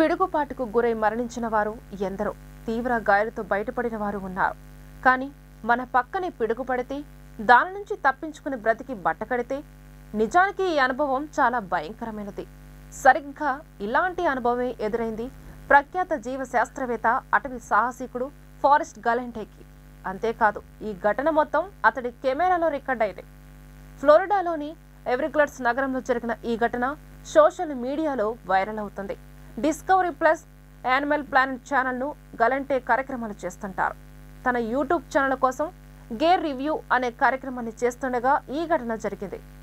పిడుగుపాటుకు గురై మరణించిన వారు ఎందరో తీవ్ర గాయాలతో బయటపడిన వారు ఉన్నారు కానీ మన పక్కనే పిడుగు పడితే దాని నుంచి తప్పించుకుని బ్రతికి బట్టకడితే నిజానికి ఈ అనుభవం చాలా భయంకరమైనది సరిగ్గా ఇలాంటి అనుభవమే ఎదురైంది ప్రఖ్యాత జీవ శాస్త్రవేత్త అటవీ సాహసికుడు ఫారెస్ట్ గలెంటేకి అంతేకాదు ఈ ఘటన మొత్తం అతడి కెమెరాలో రికార్డ్ అయింది ఫ్లోరిడాలోని ఎవ్రిగ్లడ్స్ నగరంలో జరిగిన ఈ ఘటన సోషల్ మీడియాలో వైరల్ అవుతుంది డిస్కవరీ ప్లస్ యానిమల్ ప్లానెట్ ఛానల్ను గలంటే కార్యక్రమాలు చేస్తుంటారు తన యూట్యూబ్ ఛానల్ కోసం గేర్ రివ్యూ అనే కార్యక్రమాన్ని చేస్తుండగా ఈ ఘటన జరిగింది